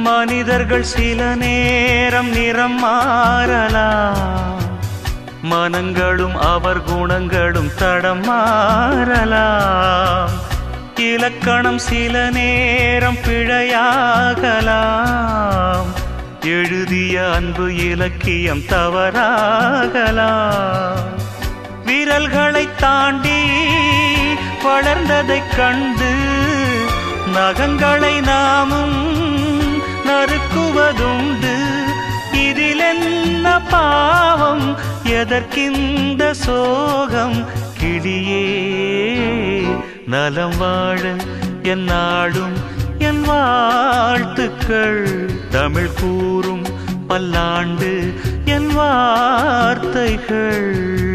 மனிதர்கள் சில நேரம் நிறம் மாறலாம் மனங்களும் அவர் குணங்களும் தடம் மாறலாம் இலக்கணம் சில நேரம் பிழையாகலாம் எழுதிய அன்பு இலக்கியம் தவறாகலாம் விரல்களை தாண்டி வளர்ந்ததைக் கண்டு நகங்களை நாமும் நறுக்குவதுண்டு இதில் என்ன பாவம் எதற்கிந்த சோகம் கிளியே நலம் வாழ என் நாடும் என் வாழ்த்துக்கள் தமிழ் கூறும் பல்லாண்டு என் வார்த்தைகள்